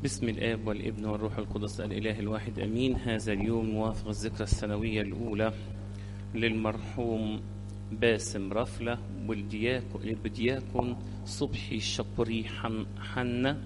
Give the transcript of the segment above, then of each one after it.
بسم الآب والابن والروح القدس الإله الواحد أمين هذا اليوم موافق الذكرى السنوية الأولى للمرحوم باسم رفلة والدياكون صبحي الشبري حن حنة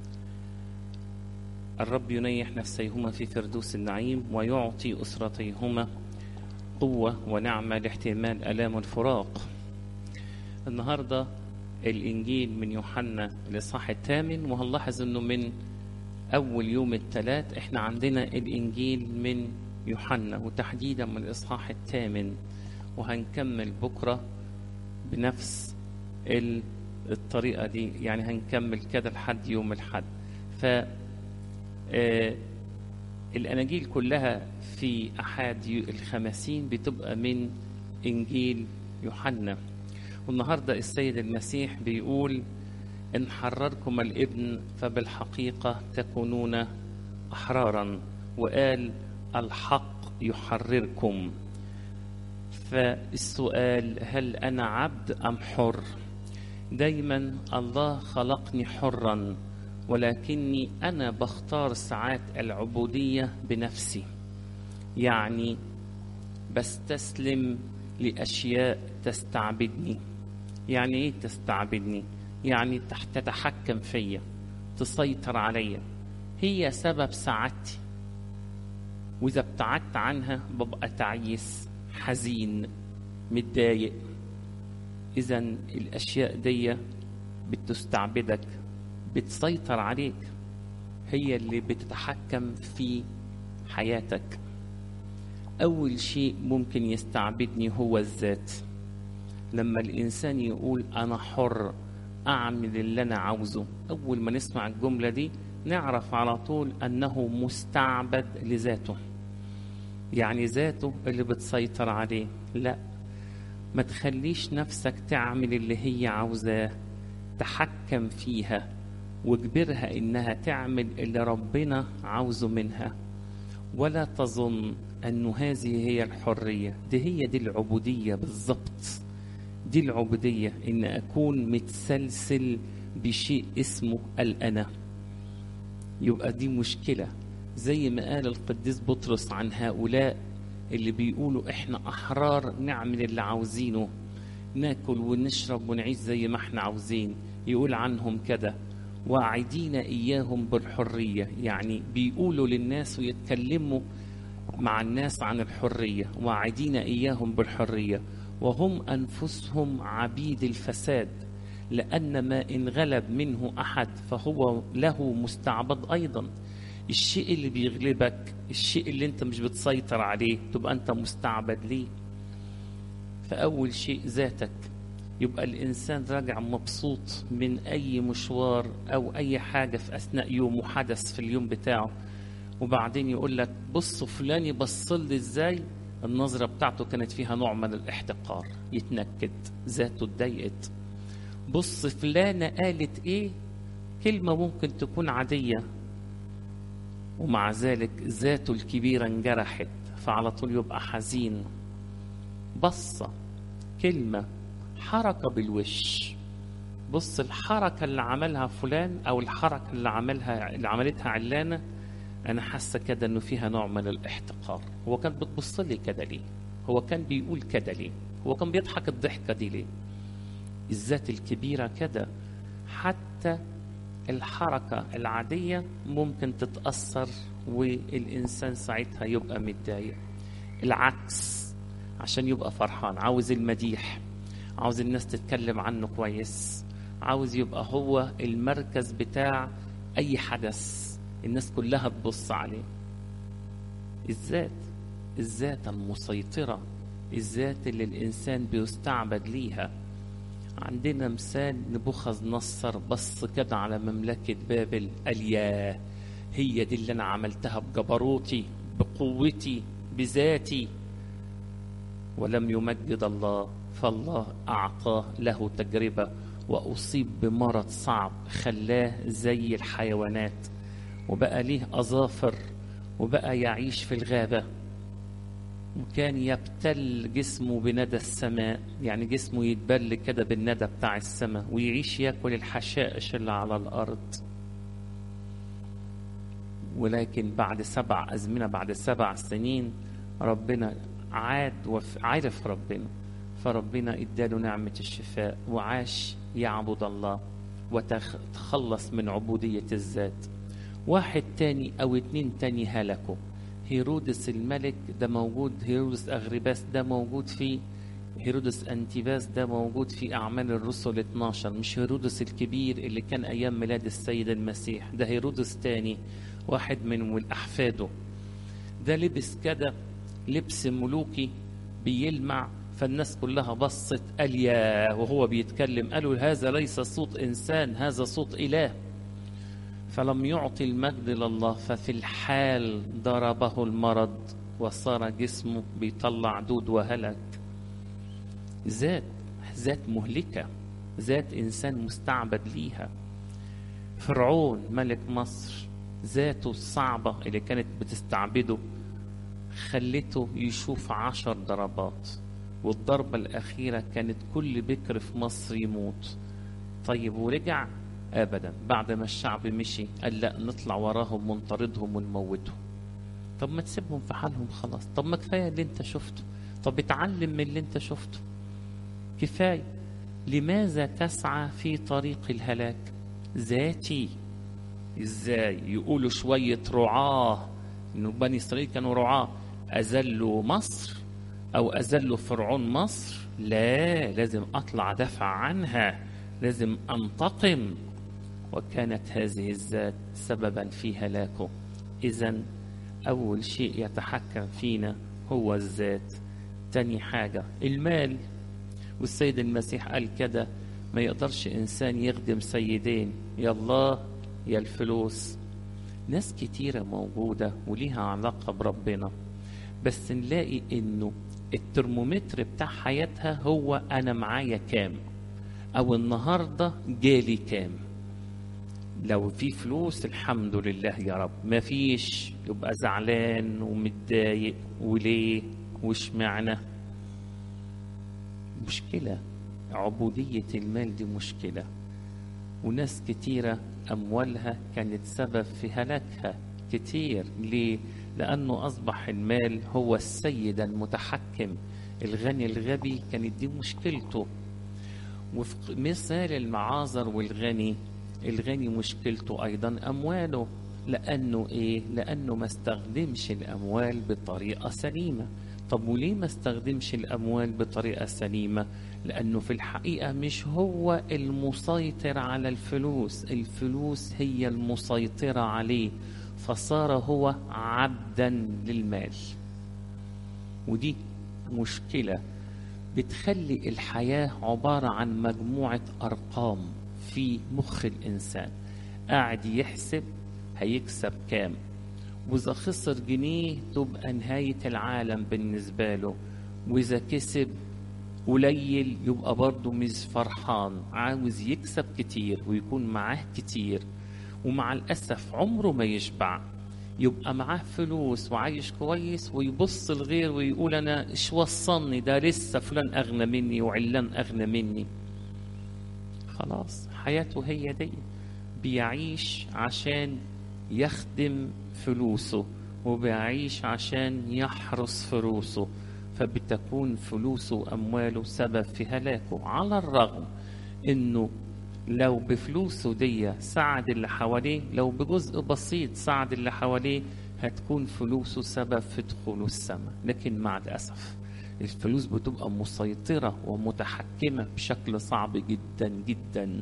الرب ينيح نفسيهما في فردوس النعيم ويعطي أسرتيهما قوة ونعمة لاحتمال آلام الفراق النهاردة الإنجيل من يوحنا الإصحاح الثامن وهنلاحظ إنه من أول يوم الثلاث إحنا عندنا الإنجيل من يوحنا وتحديدا من الإصحاح الثامن وهنكمل بكرة بنفس الطريقة دي يعني هنكمل كده لحد يوم الحد ف آه الأناجيل كلها في أحد الخمسين بتبقى من إنجيل يوحنا والنهاردة السيد المسيح بيقول إن حرركم الابن فبالحقيقة تكونون أحرارا وقال الحق يحرركم فالسؤال هل أنا عبد أم حر دايما الله خلقني حرا ولكني أنا بختار ساعات العبودية بنفسي يعني بستسلم لأشياء تستعبدني يعني إيه تستعبدني يعني تتحكم فيا تسيطر عليا هي سبب سعادتي وإذا ابتعدت عنها ببقى تعيس حزين متضايق إذا الأشياء دي بتستعبدك بتسيطر عليك هي اللي بتتحكم في حياتك أول شيء ممكن يستعبدني هو الذات لما الإنسان يقول أنا حر أعمل اللي أنا عاوزه أول ما نسمع الجملة دي نعرف على طول أنه مستعبد لذاته يعني ذاته اللي بتسيطر عليه لا ما تخليش نفسك تعمل اللي هي عاوزاه تحكم فيها واجبرها انها تعمل اللي ربنا عاوزه منها ولا تظن انه هذه هي الحريه دي هي دي العبوديه بالظبط دي العبوديه ان اكون متسلسل بشيء اسمه الانا يبقى دي مشكله زي ما قال القديس بطرس عن هؤلاء اللي بيقولوا احنا احرار نعمل اللي عاوزينه ناكل ونشرب ونعيش زي ما احنا عاوزين يقول عنهم كده واعدين اياهم بالحريه يعني بيقولوا للناس ويتكلموا مع الناس عن الحريه واعدين اياهم بالحريه وهم انفسهم عبيد الفساد لان ما ان غلب منه احد فهو له مستعبد ايضا الشيء اللي بيغلبك الشيء اللي انت مش بتسيطر عليه تبقى انت مستعبد ليه فاول شيء ذاتك يبقى الإنسان راجع مبسوط من أي مشوار أو أي حاجة في أثناء يومه حدث في اليوم بتاعه وبعدين يقول لك بص فلان يبص لي إزاي النظرة بتاعته كانت فيها نوع من الاحتقار يتنكد ذاته اتضايقت بص فلانة قالت إيه كلمة ممكن تكون عادية ومع ذلك ذاته الكبيرة انجرحت فعلى طول يبقى حزين بصة كلمة حركة بالوش بص الحركة اللي عملها فلان أو الحركة اللي عملها اللي عملتها علانة أنا حاسة كده إنه فيها نوع من الاحتقار هو كان بتبص لي كده ليه؟ هو كان بيقول كده ليه؟ هو كان بيضحك الضحكة دي ليه؟ الذات الكبيرة كده حتى الحركة العادية ممكن تتأثر والإنسان ساعتها يبقى متضايق العكس عشان يبقى فرحان عاوز المديح عاوز الناس تتكلم عنه كويس عاوز يبقى هو المركز بتاع اي حدث الناس كلها تبص عليه الذات الذات المسيطرة الذات اللي الإنسان بيستعبد ليها عندنا مثال نبوخذ نصر بص كده على مملكة بابل قال ياه هي دي اللي أنا عملتها بجبروتي بقوتي بذاتي ولم يمجد الله فالله أعطاه له تجربة وأصيب بمرض صعب خلاه زي الحيوانات وبقى ليه أظافر وبقى يعيش في الغابة وكان يبتل جسمه بندى السماء يعني جسمه يتبل كده بالندى بتاع السماء ويعيش ياكل الحشائش اللي على الأرض ولكن بعد سبع أزمنة بعد سبع سنين ربنا عاد وعرف ربنا فربنا اداله نعمة الشفاء وعاش يعبد الله وتخلص من عبودية الذات واحد تاني أو اتنين تاني هلكوا هيرودس الملك ده موجود هيرودس أغرباس ده موجود في هيرودس أنتيباس ده موجود في أعمال الرسل 12 مش هيرودس الكبير اللي كان أيام ميلاد السيد المسيح ده هيرودس تاني واحد من أحفاده ده لبس كده لبس ملوكي بيلمع فالناس كلها بصت قال يا وهو بيتكلم قالوا هذا ليس صوت إنسان هذا صوت إله فلم يعطي المجد لله ففي الحال ضربه المرض وصار جسمه بيطلع دود وهلك ذات ذات مهلكة ذات إنسان مستعبد ليها فرعون ملك مصر ذاته الصعبة اللي كانت بتستعبده خلته يشوف عشر ضربات والضربة الأخيرة كانت كل بكر في مصر يموت طيب ورجع أبدا بعد ما الشعب مشي قال لا نطلع وراهم ونطاردهم ونموتهم طب ما تسيبهم في حالهم خلاص طب ما كفاية اللي انت شفته طب اتعلم من اللي انت شفته كفاية لماذا تسعى في طريق الهلاك ذاتي ازاي يقولوا شوية رعاة انه بني اسرائيل كانوا رعاة اذلوا مصر او اذلوا فرعون مصر لا لازم اطلع دفع عنها لازم انتقم وكانت هذه الذات سببا في هلاكه اذا اول شيء يتحكم فينا هو الذات تاني حاجة المال والسيد المسيح قال كده ما يقدرش إنسان يخدم سيدين يا الله يا الفلوس ناس كتيرة موجودة وليها علاقة بربنا بس نلاقي إنه الترمومتر بتاع حياتها هو أنا معايا كام أو النهاردة جالي كام لو في فلوس الحمد لله يا رب ما فيش يبقى زعلان ومتضايق وليه واشمعنى مشكلة عبودية المال دي مشكلة وناس كتيرة أموالها كانت سبب في هلاكها كتير ليه؟ لأنه أصبح المال هو السيد المتحكم الغني الغبي كانت دي مشكلته وفي مثال المعاذر والغني الغني مشكلته أيضا أمواله لأنه إيه؟ لأنه ما استخدمش الأموال بطريقة سليمة طب وليه ما استخدمش الأموال بطريقة سليمة؟ لأنه في الحقيقة مش هو المسيطر على الفلوس الفلوس هي المسيطرة عليه فصار هو عبدا للمال ودي مشكلة بتخلي الحياة عبارة عن مجموعة أرقام في مخ الإنسان قاعد يحسب هيكسب كام وإذا خسر جنيه تبقى نهاية العالم بالنسبة له وإذا كسب قليل يبقى برضه مش فرحان عاوز يكسب كتير ويكون معاه كتير ومع الأسف عمره ما يشبع يبقى معاه فلوس وعايش كويس ويبص الغير ويقول أنا إيش وصلني ده لسه فلان أغنى مني وعلان أغنى مني خلاص حياته هي دي بيعيش عشان يخدم فلوسه وبيعيش عشان يحرس فلوسه فبتكون فلوسه وأمواله سبب في هلاكه على الرغم إنه لو بفلوسه دي ساعد اللي حواليه لو بجزء بسيط ساعد اللي حواليه هتكون فلوسه سبب في دخوله السماء لكن مع الأسف الفلوس بتبقى مسيطرة ومتحكمة بشكل صعب جدا جدا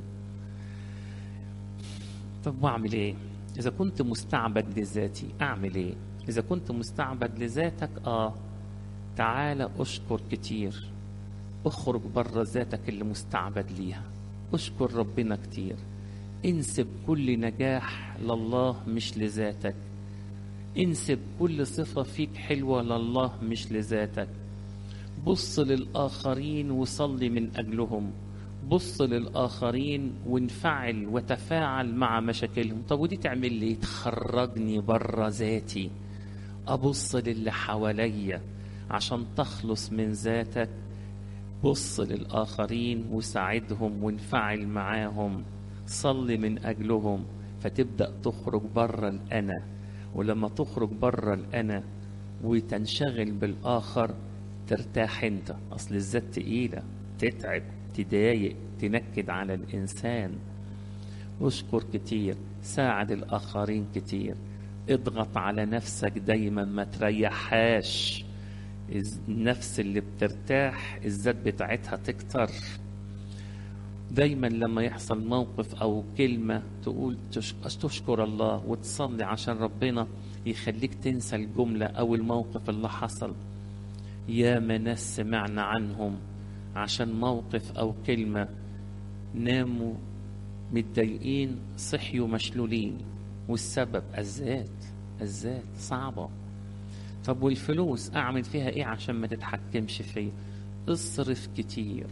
طب واعمل ايه اذا كنت مستعبد لذاتي اعمل ايه اذا كنت مستعبد لذاتك اه تعالى اشكر كتير اخرج بره ذاتك اللي مستعبد ليها اشكر ربنا كتير انسب كل نجاح لله مش لذاتك انسب كل صفة فيك حلوة لله مش لذاتك بص للآخرين وصلي من أجلهم بص للآخرين وانفعل وتفاعل مع مشاكلهم طب ودي تعمل لي تخرجني بره ذاتي أبص للي حواليا عشان تخلص من ذاتك بص للآخرين وساعدهم وانفعل معاهم صلي من أجلهم فتبدأ تخرج بره الأنا ولما تخرج بره الأنا وتنشغل بالآخر ترتاح أنت أصل الذات تقيلة تتعب تضايق تنكد على الإنسان اشكر كتير ساعد الآخرين كتير اضغط على نفسك دايما ما تريحهاش النفس اللي بترتاح الذات بتاعتها تكتر دايما لما يحصل موقف او كلمة تقول تشكر الله وتصلي عشان ربنا يخليك تنسى الجملة او الموقف اللي حصل يا ما ناس سمعنا عنهم عشان موقف او كلمة ناموا متضايقين صحيوا مشلولين والسبب الذات الذات صعبة طب والفلوس اعمل فيها ايه عشان ما تتحكمش فيا اصرف كتير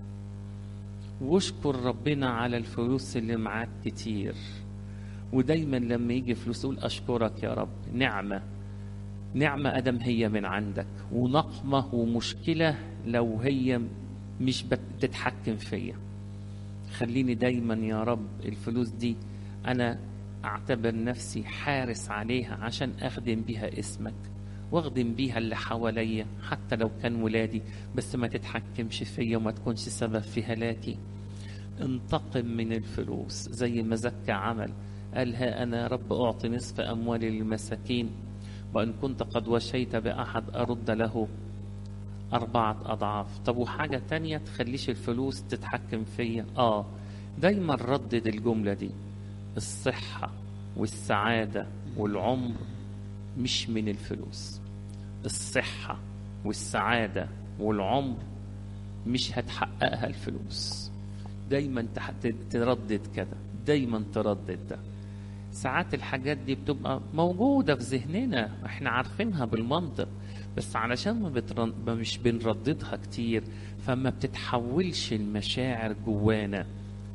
واشكر ربنا على الفلوس اللي معاك كتير ودايما لما يجي فلوس قول اشكرك يا رب نعمة نعمة ادم هي من عندك ونقمة ومشكلة لو هي مش بتتحكم فيا خليني دايما يا رب الفلوس دي انا اعتبر نفسي حارس عليها عشان اخدم بيها اسمك واخدم بيها اللي حواليا حتى لو كان ولادي بس ما تتحكمش فيا وما تكونش سبب في هلاكي انتقم من الفلوس زي ما زكى عمل قال ها أنا رب أعطي نصف أموالي للمساكين وإن كنت قد وشيت بأحد أرد له أربعة أضعاف طب وحاجة تانية تخليش الفلوس تتحكم فيا آه دايما ردد الجملة دي الصحة والسعادة والعمر مش من الفلوس الصحة والسعادة والعمر مش هتحققها الفلوس دايما تردد كده دايما تردد ده ساعات الحاجات دي بتبقى موجودة في ذهننا احنا عارفينها بالمنطق بس علشان ما, بترن... ما مش بنرددها كتير فما بتتحولش المشاعر جوانا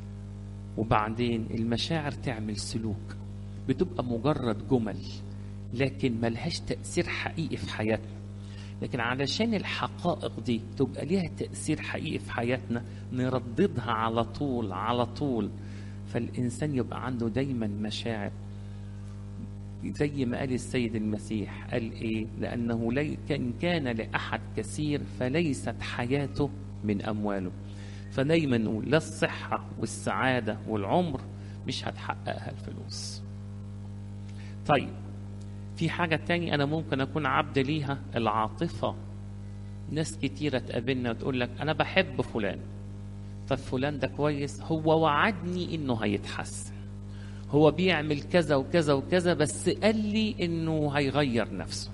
وبعدين المشاعر تعمل سلوك بتبقى مجرد جمل لكن ملهاش تأثير حقيقي في حياتنا لكن علشان الحقائق دي تبقى ليها تأثير حقيقي في حياتنا نرددها على طول على طول فالإنسان يبقى عنده دايما مشاعر زي ما قال السيد المسيح قال إيه لأنه لي كان كان لأحد كثير فليست حياته من أمواله فدايما نقول لا الصحة والسعادة والعمر مش هتحققها الفلوس طيب في حاجة تاني أنا ممكن أكون عبد ليها العاطفة ناس كتيرة تقابلنا وتقول لك أنا بحب فلان طب فلان ده كويس هو وعدني إنه هيتحسن هو بيعمل كذا وكذا وكذا بس قال لي إنه هيغير نفسه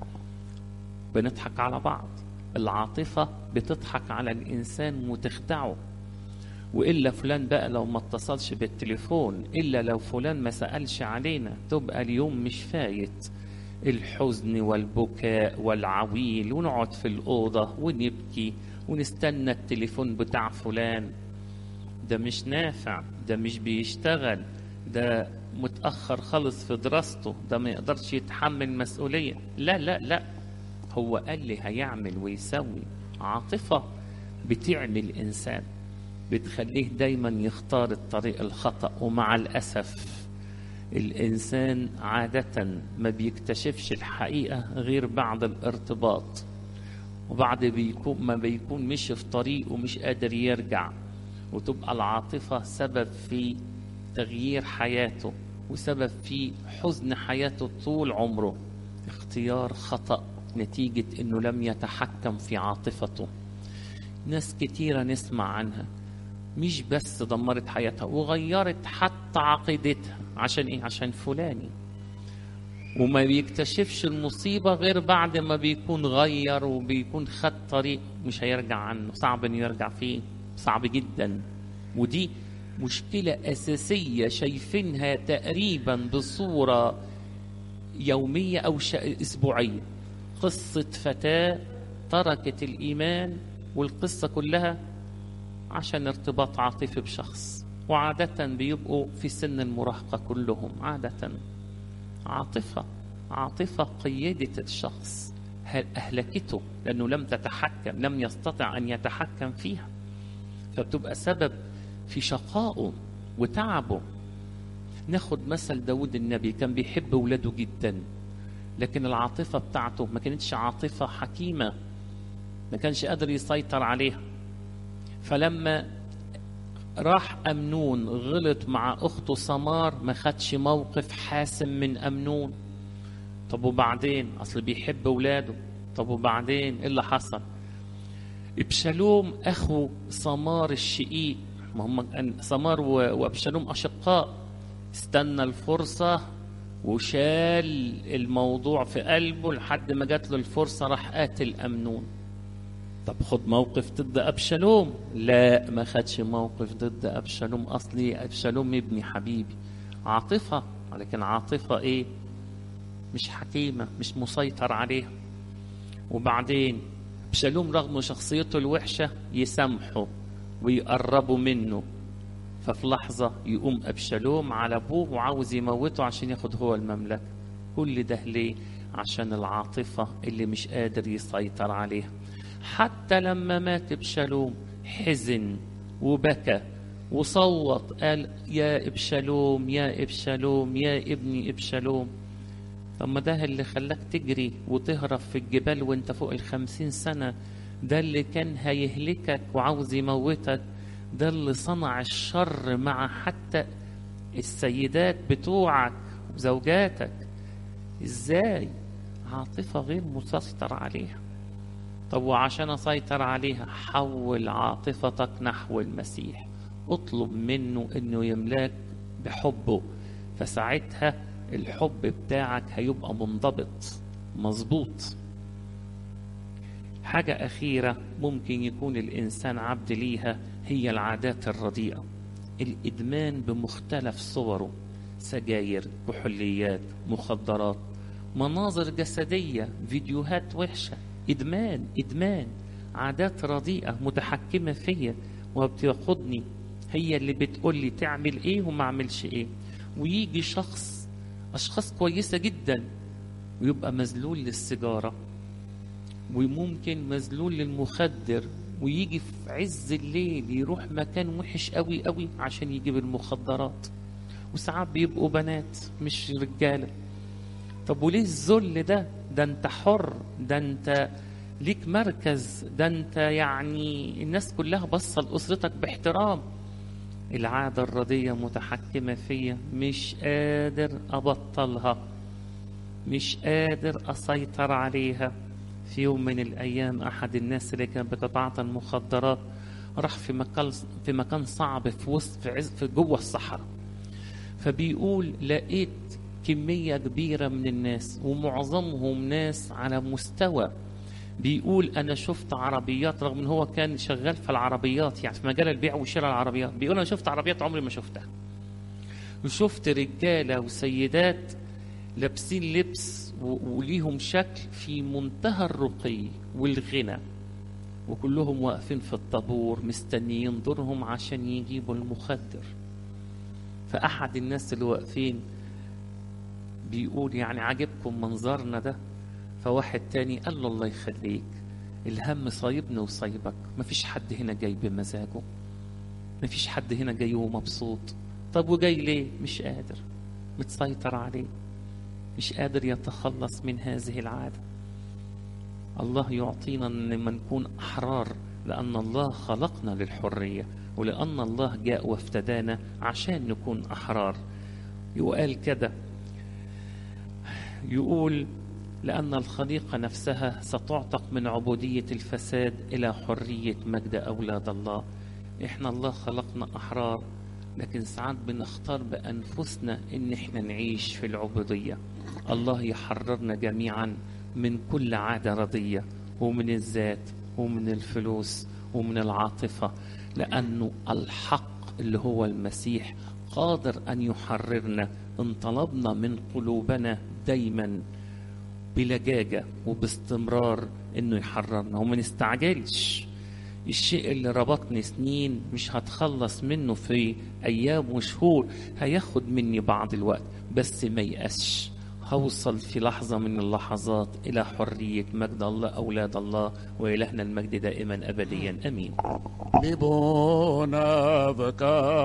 بنضحك على بعض العاطفة بتضحك على الإنسان وتخدعه وإلا فلان بقى لو ما اتصلش بالتليفون إلا لو فلان ما سألش علينا تبقى اليوم مش فايت الحزن والبكاء والعويل ونقعد في الأوضة ونبكي ونستنى التليفون بتاع فلان ده مش نافع ده مش بيشتغل ده متأخر خالص في دراسته ده ما يقدرش يتحمل مسؤولية لا لا لا هو قال لي هيعمل ويسوي عاطفة بتعمي الإنسان بتخليه دايما يختار الطريق الخطأ ومع الأسف الإنسان عادة ما بيكتشفش الحقيقة غير بعد الارتباط وبعد بيكون ما بيكون مشي في طريق ومش قادر يرجع وتبقى العاطفة سبب في تغيير حياته وسبب في حزن حياته طول عمره اختيار خطأ نتيجة انه لم يتحكم في عاطفته ناس كتيرة نسمع عنها مش بس دمرت حياتها وغيرت حتى عقيدتها عشان ايه عشان فلاني وما بيكتشفش المصيبة غير بعد ما بيكون غير وبيكون خد طريق مش هيرجع عنه صعب انه يرجع فيه صعب جدا ودي مشكلة أساسية شايفينها تقريبا بصورة يومية أو أسبوعية قصة فتاة تركت الإيمان والقصة كلها عشان ارتباط عاطفي بشخص وعادة بيبقوا في سن المراهقة كلهم عادة عاطفة عاطفة قيدت الشخص أهلكته لأنه لم تتحكم لم يستطع أن يتحكم فيها فبتبقى سبب في شقائه وتعبه ناخد مثل داود النبي كان بيحب ولاده جدا لكن العاطفة بتاعته ما كانتش عاطفة حكيمة ما كانش قادر يسيطر عليها فلما راح أمنون غلط مع أخته سمار ما خدش موقف حاسم من أمنون طب وبعدين أصل بيحب ولاده طب وبعدين إيه اللي حصل ابشالوم أخو سمار الشقيق ما هم سمار وابشالوم أشقاء استنى الفرصة وشال الموضوع في قلبه لحد ما جات له الفرصة راح قاتل أمنون طب خد موقف ضد أبشالوم لا ما خدش موقف ضد أبشالوم أصلي أبشالوم ابني حبيبي عاطفة لكن عاطفة إيه مش حكيمة مش مسيطر عليها وبعدين أبشالوم رغم شخصيته الوحشة يسامحه ويقربوا منه ففي لحظة يقوم أبشالوم على أبوه وعاوز يموته عشان ياخد هو المملكة كل ده ليه؟ عشان العاطفة اللي مش قادر يسيطر عليها حتى لما مات ابشالوم حزن وبكى وصوت قال يا ابشالوم يا ابشالوم يا ابني ابشالوم طب ما ده اللي خلاك تجري وتهرب في الجبال وانت فوق الخمسين سنة ده اللي كان هيهلكك وعاوز يموتك ده اللي صنع الشر مع حتى السيدات بتوعك وزوجاتك ازاي عاطفة غير مسيطر عليها طب وعشان اسيطر عليها حول عاطفتك نحو المسيح اطلب منه انه يملاك بحبه فساعتها الحب بتاعك هيبقى منضبط مظبوط حاجة أخيرة ممكن يكون الإنسان عبد ليها هي العادات الرديئة الإدمان بمختلف صوره سجاير كحوليات مخدرات مناظر جسدية فيديوهات وحشة إدمان إدمان عادات رديئة متحكمة فيا وبتاخدني هي اللي بتقول لي تعمل إيه وما أعملش إيه ويجي شخص أشخاص كويسة جدا ويبقى مذلول للسيجارة وممكن مذلول للمخدر ويجي في عز الليل يروح مكان وحش قوي قوي عشان يجيب المخدرات وساعات بيبقوا بنات مش رجاله طب وليه الذل ده ده انت حر ده انت ليك مركز ده انت يعني الناس كلها بصة لأسرتك باحترام العادة الردية متحكمة فيا مش قادر أبطلها مش قادر أسيطر عليها في يوم من الأيام أحد الناس اللي كانت بتتعاطى المخدرات راح في مكان في مكان صعب في وسط في, عز في جوه الصحراء فبيقول لقيت كمية كبيرة من الناس ومعظمهم ناس على مستوى بيقول أنا شفت عربيات رغم إن هو كان شغال في العربيات يعني في مجال البيع وشراء العربيات بيقول أنا شفت عربيات عمري ما شفتها وشفت رجالة وسيدات لابسين لبس وليهم شكل في منتهى الرقي والغنى وكلهم واقفين في الطابور مستنيين دورهم عشان يجيبوا المخدر فأحد الناس اللي واقفين بيقول يعني عجبكم منظرنا ده فواحد تاني قال له الله يخليك الهم صايبني وصايبك مفيش حد هنا جاي بمزاجه مفيش حد هنا جاي ومبسوط طب وجاي ليه مش قادر متسيطر عليه مش قادر يتخلص من هذه العادة الله يعطينا لما نكون أحرار لأن الله خلقنا للحرية ولأن الله جاء وافتدانا عشان نكون أحرار يقال كده يقول لأن الخليقة نفسها ستعتق من عبودية الفساد إلى حرية مجد أولاد الله إحنا الله خلقنا أحرار لكن ساعات بنختار بأنفسنا إن إحنا نعيش في العبودية الله يحررنا جميعا من كل عادة رضية ومن الذات ومن الفلوس ومن العاطفة لأنه الحق اللي هو المسيح قادر أن يحررنا إن طلبنا من قلوبنا دايما بلجاجة وباستمرار إنه يحررنا وما نستعجلش الشيء اللي ربطني سنين مش هتخلص منه في أيام وشهور هياخد مني بعض الوقت بس ما يأسش هوصل في لحظة من اللحظات إلى حرية مجد الله أولاد الله وإلهنا المجد دائما أبديا أمين لبونا بكى